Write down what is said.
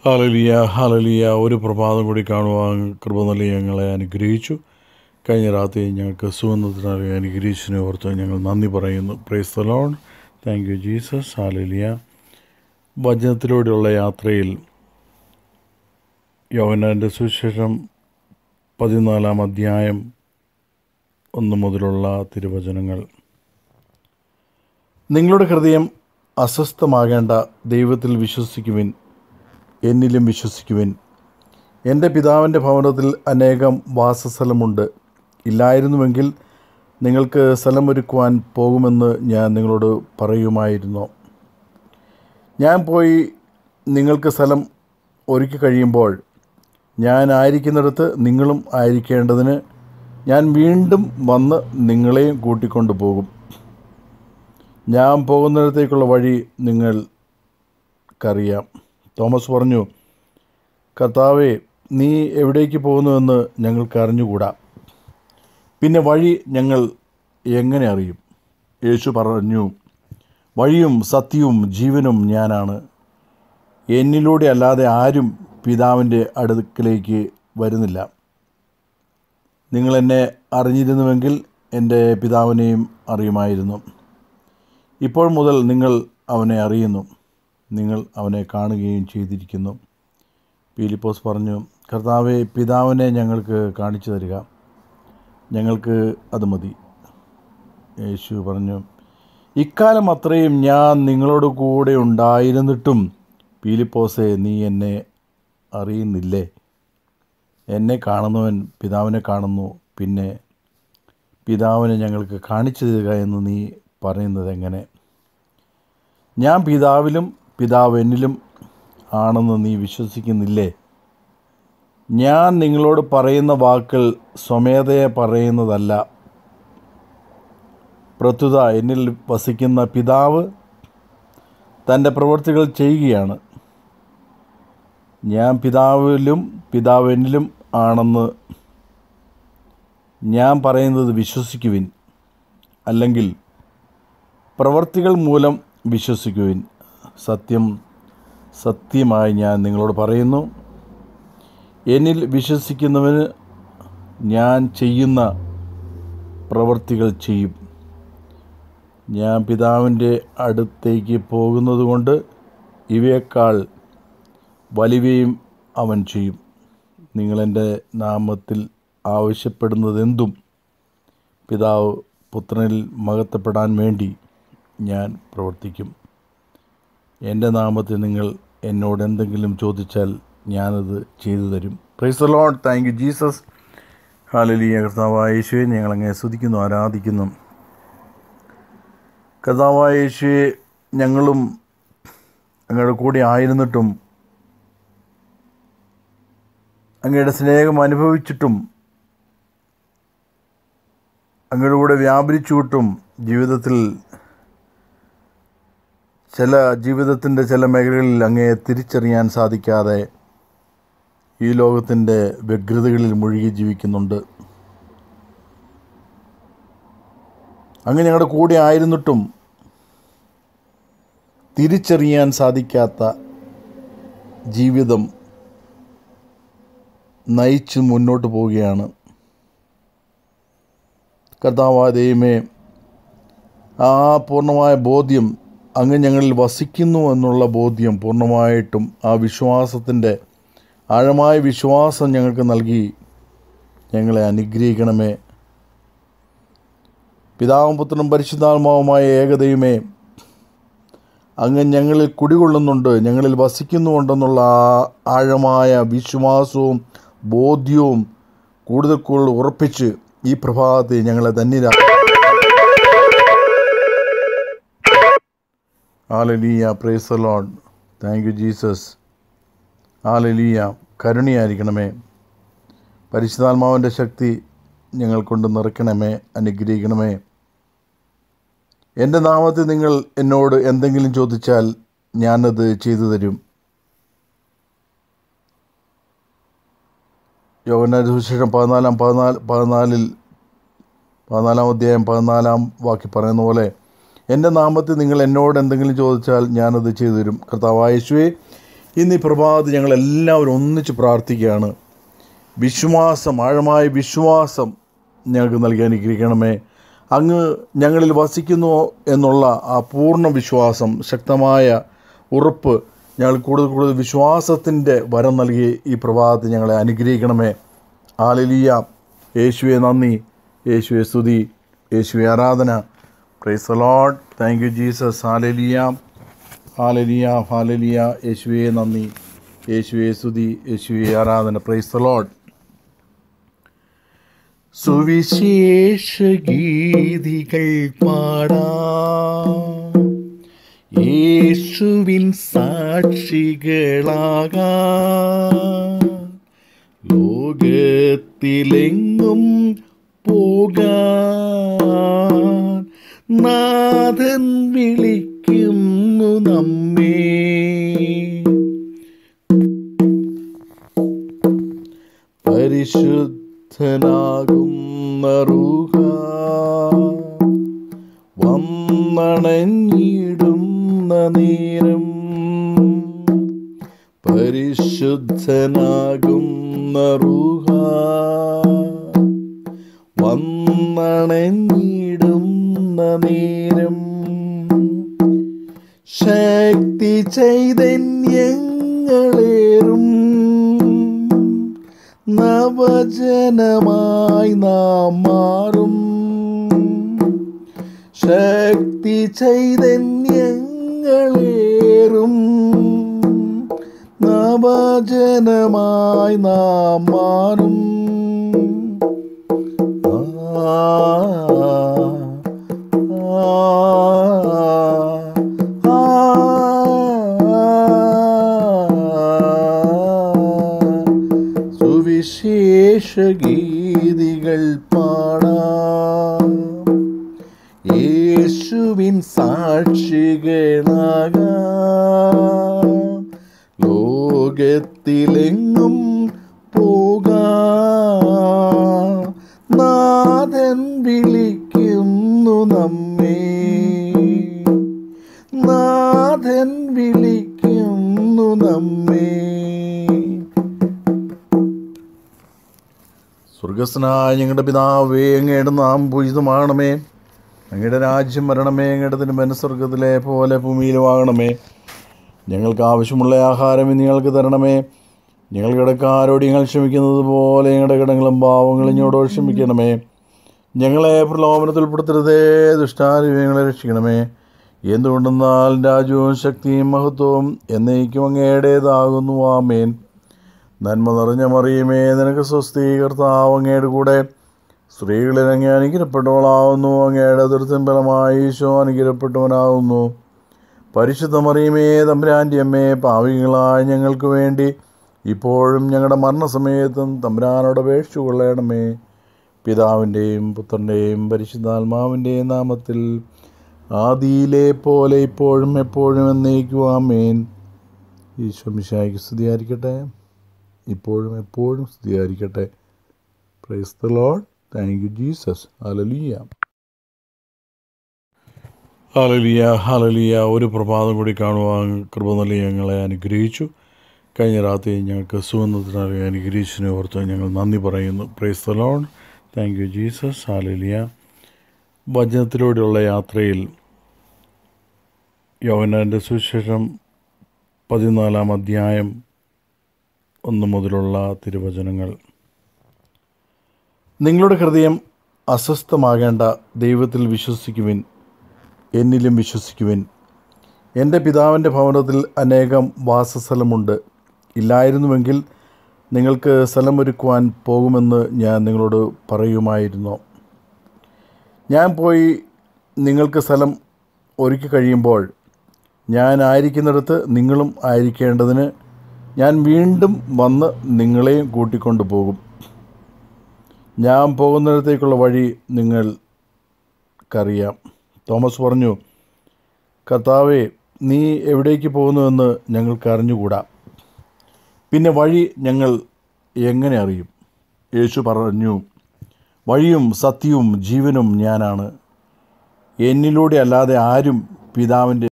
ഹാലലിയ ഹാലലിയ ഒരു പ്രഭാതം കൂടി കാണുവാൻ കൃപ നൽകി ഞങ്ങളെ അനുഗ്രഹിച്ചു കഴിഞ്ഞ രാത്രി ഞങ്ങൾക്ക് സുഗന്ധത്തിനായി അനുഗ്രഹിച്ചതിനെ ഓർത്ത് ഞങ്ങൾ നന്ദി പറയുന്നു praise the Lord thank you Jesus hallelujah വചനത്തിലൂടെയുള്ള യാത്രയിൽ യോവനാൻ്റെ സുവിശേഷം പതിനാലാം അധ്യായം ഒന്ന് മുതലുള്ള തിരുവചനങ്ങൾ നിങ്ങളുടെ ഹൃദയം അസ്വസ്ഥമാകേണ്ട ദൈവത്തിൽ വിശ്വസിക്കുവിൻ എന്നിലും വിശ്വസിക്കുവിൻ എൻ്റെ പിതാവിൻ്റെ ഭവനത്തിൽ അനേകം വാസസ്ഥലമുണ്ട് ഇല്ലായിരുന്നുവെങ്കിൽ നിങ്ങൾക്ക് സ്ഥലമൊരുക്കുവാൻ പോകുമെന്ന് ഞാൻ നിങ്ങളോട് പറയുമായിരുന്നു ഞാൻ പോയി നിങ്ങൾക്ക് സ്ഥലം ഒരുക്കി കഴിയുമ്പോൾ ഞാൻ ആയിരിക്കുന്നിടത്ത് നിങ്ങളും ആയിരിക്കേണ്ടതിന് ഞാൻ വീണ്ടും വന്ന് നിങ്ങളെയും കൂട്ടിക്കൊണ്ടു പോകും ഞാൻ പോകുന്നിടത്തേക്കുള്ള വഴി നിങ്ങൾക്കറിയാം തോമസ് പറഞ്ഞു കർത്താവെ നീ എവിടേക്ക് പോകുന്നുവെന്ന് ഞങ്ങൾക്ക് അറിഞ്ഞുകൂടാ പിന്നെ വഴി ഞങ്ങൾ എങ്ങനെ അറിയും യേശു പറഞ്ഞു വഴിയും സത്യവും ജീവനും ഞാനാണ് എന്നിലൂടെ അല്ലാതെ ആരും പിതാവിൻ്റെ അടുക്കലേക്ക് വരുന്നില്ല നിങ്ങൾ എന്നെ അറിഞ്ഞിരുന്നുവെങ്കിൽ എൻ്റെ പിതാവിനെയും അറിയുമായിരുന്നു ഇപ്പോൾ മുതൽ നിങ്ങൾ അവനെ അറിയുന്നു നിങ്ങൾ അവനെ കാണുകയും ചെയ്തിരിക്കുന്നു പീലിപ്പോസ് പറഞ്ഞു കർത്താവെ പിതാവിനെ ഞങ്ങൾക്ക് കാണിച്ചു തരിക ഞങ്ങൾക്ക് അത് മതി യേശു പറഞ്ഞു ഇക്കാലം അത്രയും ഞാൻ നിങ്ങളോട് കൂടെ ഉണ്ടായിരുന്നിട്ടും പീലിപ്പോസെ നീ എന്നെ അറിയുന്നില്ലേ എന്നെ കാണുന്നവൻ പിതാവിനെ കാണുന്നു പിന്നെ പിതാവിനെ ഞങ്ങൾക്ക് കാണിച്ചു തരിക എന്ന് നീ പറയുന്നത് എങ്ങനെ ഞാൻ പിതാവിലും പിതാവ് എന്നിലും ആണെന്ന് നീ വിശ്വസിക്കുന്നില്ലേ ഞാൻ നിങ്ങളോട് പറയുന്ന വാക്കുകൾ സ്വമേധയെ പറയുന്നതല്ല പ്രത്യുത എന്നിൽ വസിക്കുന്ന പിതാവ് തൻ്റെ പ്രവൃത്തികൾ ചെയ്യുകയാണ് ഞാൻ പിതാവിലും പിതാവ് എന്നിലും ആണെന്ന് ഞാൻ പറയുന്നത് വിശ്വസിക്കുവിൻ അല്ലെങ്കിൽ പ്രവർത്തികൾ മൂലം വിശ്വസിക്കുവിൻ സത്യം സത്യമായി ഞാൻ നിങ്ങളോട് പറയുന്നു എന്നിൽ വിശ്വസിക്കുന്നവന് ഞാൻ ചെയ്യുന്ന പ്രവർത്തികൾ ചെയ്യും ഞാൻ പിതാവിൻ്റെ അടുത്തേക്ക് പോകുന്നതുകൊണ്ട് ഇവയേക്കാൾ വലിയവയും അവൻ ചെയ്യും നിങ്ങളെൻ്റെ നാമത്തിൽ ആവശ്യപ്പെടുന്നതെന്തും പിതാവ് പുത്രനിൽ മഹത്വപ്പെടാൻ വേണ്ടി ഞാൻ പ്രവർത്തിക്കും എൻ്റെ നാമത്തിൽ നിങ്ങൾ എന്നോട് എന്തെങ്കിലും ചോദിച്ചാൽ ഞാനത് ചെയ്തു തരും praise the Lord thank you Jesus hallelujah കർത്താവായ യേശുവെ ഞങ്ങളങ്ങെ സ്തുതിക്കുന്നു ആരാധിക്കുന്നു കർത്താവായ യേശുവെ ഞങ്ങളും അങ്ങയുടെ കൂടെ ആയിരുന്നിട്ടും അങ്ങയുടെ സ്നേഹം അനുഭവിച്ചിട്ടും അങ്ങയുടെ കൂടെ വ്യാപരിച്ചുവിട്ടും ജീവിതത്തിൽ ചില ജീവിതത്തിൻ്റെ ചില മേഖലകളിൽ അങ്ങയെ തിരിച്ചറിയാൻ സാധിക്കാതെ ഈ ലോകത്തിൻ്റെ വ്യഗ്രതകളിൽ മുഴുകി ജീവിക്കുന്നുണ്ട് അങ്ങ് ഞങ്ങളുടെ കൂടെ ആയിരുന്നിട്ടും തിരിച്ചറിയാൻ സാധിക്കാത്ത ജീവിതം നയിച്ച് മുന്നോട്ട് പോവുകയാണ് കർത്താവായ ദൈവമേ ആ പൂർണ്ണമായ ബോധ്യം അങ്ങ് ഞങ്ങളിൽ വസിക്കുന്നു എന്നുള്ള ബോധ്യം പൂർണ്ണമായിട്ടും ആ വിശ്വാസത്തിൻ്റെ ആഴമായ വിശ്വാസം ഞങ്ങൾക്ക് നൽകി ഞങ്ങളെ അനുഗ്രഹിക്കണമേ പിതാവും പുത്രനും പരിശുദ്ധാത്മാവുമായ ഏകദൈവമേ അങ്ങ് ഞങ്ങളിൽ കുടികൊള്ളുന്നുണ്ട് ഞങ്ങളിൽ വസിക്കുന്നുണ്ടെന്നുള്ള ആ ആഴമായ വിശ്വാസവും ബോധ്യവും കൂടുതൽ കൂടുതൽ ഉറപ്പിച്ച് ഈ പ്രഭാതത്തെ ഞങ്ങളെ ധന്യരാ hallelujah praise Lord thank you Jesus hallelujah കരുണയായിരിക്കണമേ പരിശുദ്ധാത്മാവിൻ്റെ ശക്തി ഞങ്ങൾ കൊണ്ട് നിറയ്ക്കണമേ അനുഗ്രഹിക്കണമേ എൻ്റെ നാമത്തിൽ നിങ്ങൾ എന്നോട് എന്തെങ്കിലും ചോദിച്ചാൽ ഞാനത് ചെയ്തു തരും യോഗന സുവിശേഷം പതിനാലാം പതിനാല് പതിനാലിൽ പതിനാലാം അധ്യായം പതിനാലാം വാക്കി പറയുന്ന പോലെ എൻ്റെ നാമത്തിൽ നിങ്ങൾ എന്നോട് എന്തെങ്കിലും ചോദിച്ചാൽ ഞാനത് ചെയ്തു തരും കർത്താവായ യേശുവേ ഇന്ന് ഈ പ്രഭാതത്തിൽ ഞങ്ങൾ എല്ലാവരും ഒന്നിച്ച് പ്രാർത്ഥിക്കുകയാണ് വിശ്വാസം ആഴമായ വിശ്വാസം ഞങ്ങൾക്ക് നൽകി അനുഗ്രഹിക്കണമേ അങ്ങ് ഞങ്ങളിൽ വസിക്കുന്നു എന്നുള്ള ആ പൂർണ്ണ വിശ്വാസം ശക്തമായ ഉറപ്പ് ഞങ്ങൾ കൂടുതൽ കൂടുതൽ വിശ്വാസത്തിൻ്റെ വരം നൽകി ഈ പ്രഭാതത്തിൽ ഞങ്ങളെ അനുഗ്രഹിക്കണമേ ആലിലിയ യേശുവെ നന്ദി യേശുവെ സ്തുതി യേശുവെ ആരാധന praise Lord thank you Jesus hallelujah hallelujah ഹാലലിയ യേശുവെ നന്ദി യേശുവെ സ്തുതി യേശുവെ ആരാധന പ്രൈസ് ലോഡ് സുവിശേഷ ഗീതികൾ പാടാം യേശുവിൻ സാക്ഷികളാകാം ലോകത്തിലെങ്ങും പോകാൻ നാഥൻ വിളിക്കുന്നു നമ്മെ പരിശുദ്ധനാകുന്ന റൂഹ വന്നണഞ്ഞിടുന്ന നേരം പരിശുദ്ധനാകുന്ന റൂഹ വന്നണഞ്ഞിടുന്ന നേരം ശക്തി ചൈതന്യങ്ങളേറും നവജനമായി നാം മാറും ശക്തി ചൈതന്യങ്ങളേറും നവജനമായി നാം മാറും ആ, ആ, സുവിശേഷ ഗീതികൾ പാടാം യേശുവിൻ സാക്ഷികളാകാം ലോകത്തിലെങ്ങും പോകാം നാഥൻ വിളിക്കുന്നു നമ്മെ നാഥൻ വിളിക്കുന്നു നമ്മെ സ്വർഗസ്നായ ഞങ്ങളുടെ പിതാവേ അങ്ങയുടെ നാം പൂജിതമാകണമേ അങ്ങയുടെ രാജ്യം വരണമേ അങ്ങയുടെ തിരുമന സ്വർഗത്തിലെ പോലെ ഭൂമിയിലുമാകണമേ ഞങ്ങൾക്ക് ആവശ്യമുള്ള ആഹാരം ഇന്ന് ഞങ്ങൾക്ക് തരണമേ ഞങ്ങൾ കിടക്കാരോട് ഞങ്ങൾ ക്ഷമിക്കുന്നത് പോലെ ഞങ്ങളുടെ കിടങ്ങളും പാവങ്ങളും ഇങ്ങോട്ട് ക്ഷമിക്കണമേ ഞങ്ങളെ പ്രലോഭനത്തിൽ ഉൾപ്പെടുത്തരുതേ ദുഷ്ടാരൂപങ്ങളെ രക്ഷിക്കണമേ എന്തുകൊണ്ടെന്നാൽ രാജ്യവും ശക്തിയും മഹത്വവും എന്നേക്കും അങ്ങയുടേതാകുന്നു ആമേൻ നന്മ നിറഞ്ഞ മറിയുമേ നിനക്ക് സ്വസ്തി കർത്താവ് അങ്ങയുടെ കൂടെ സ്ത്രീകളിൽ അങ്ങ് അനുഗ്രഹപ്പെട്ടവളാവുന്നു അങ്ങയുടെ അതിർത്തിൻ ഫലമായി ഈശോ അനുഗ്രഹപ്പെട്ടവനാകുന്നു പരിശുദ്ധ മറിയുമേ തമ്പുരാൻ്റെ അമ്മേ പാവികളായ ഞങ്ങൾക്ക് വേണ്ടി ഇപ്പോഴും ഞങ്ങളുടെ മരണസമയത്തും തമ്പുരാനോട് അപേക്ഷിച്ചു കൊള്ളണമേ പിതാവിൻ്റെയും പുത്രൻ്റെയും പരിശുദ്ധാത്മാവിൻ്റെയും നാമത്തിൽ ആദിയിലെ പോലെ ഇപ്പോഴും എപ്പോഴും എന്നേക്കുവാമേൻ ഈശോ മിശായിക്ക് സ്തുതിയായിരിക്കട്ടെ ഇപ്പോഴും എപ്പോഴും സ്തുതിയായിരിക്കട്ടെ praise the Lord thank you Jesus hallelujah hallelujah hallelujah ഒരു പ്രഭാതം കൂടി കാണുവാൻ കൃപ നൽകി ഞങ്ങളെ അനുഗ്രഹിച്ചു കഴിഞ്ഞ രാത്രി ഞങ്ങൾക്ക് സുഗന്ധത്തിനായി അനുഗ്രഹിച്ചതിനെ ഓർത്ത് ഞങ്ങൾ നന്ദി പറയുന്നു praise the Lord thank you Jesus hallelujah വചനത്തിലൂടെയുള്ള യാത്രയിൽ യോവനാൻ്റെ സുവിശേഷം പതിനാലാം അധ്യായം ഒന്ന് മുതലുള്ള തിരുവചനങ്ങൾ നിങ്ങളുടെ ഹൃദയം അസ്വസ്ഥമാകേണ്ട ദൈവത്തിൽ വിശ്വസിക്കുവിൻ എന്നിലും വിശ്വസിക്കുവിൻ എൻ്റെ പിതാവിൻ്റെ ഭവനത്തിൽ അനേകം വാസസ്ഥലമുണ്ട് ഇല്ലായിരുന്നുവെങ്കിൽ നിങ്ങൾക്ക് സ്ഥലമൊരുക്കുവാൻ പോകുമെന്ന് ഞാൻ നിങ്ങളോട് പറയുമായിരുന്നു ഞാൻ പോയി നിങ്ങൾക്ക് സ്ഥലം ഒരുക്കി കഴിയുമ്പോൾ ഞാൻ ആയിരിക്കുന്നിടത്ത് നിങ്ങളും ആയിരിക്കേണ്ടതിന് ഞാൻ വീണ്ടും വന്ന് നിങ്ങളെയും കൂട്ടിക്കൊണ്ടു പോകും ഞാൻ പോകുന്നിടത്തേക്കുള്ള വഴി നിങ്ങൾക്കറിയാം തോമസ് പറഞ്ഞു കർത്താവെ നീ എവിടേക്ക് പോകുന്നുവെന്ന് ഞങ്ങൾക്ക് അറിഞ്ഞുകൂടാ പിന്നെ വഴി ഞങ്ങൾ എങ്ങനെ അറിയും യേശു പറഞ്ഞു വഴിയും സത്യവും ജീവനും ഞാനാണ് എന്നിലൂടെ അല്ലാതെ ആരും പിതാവിൻ്റെ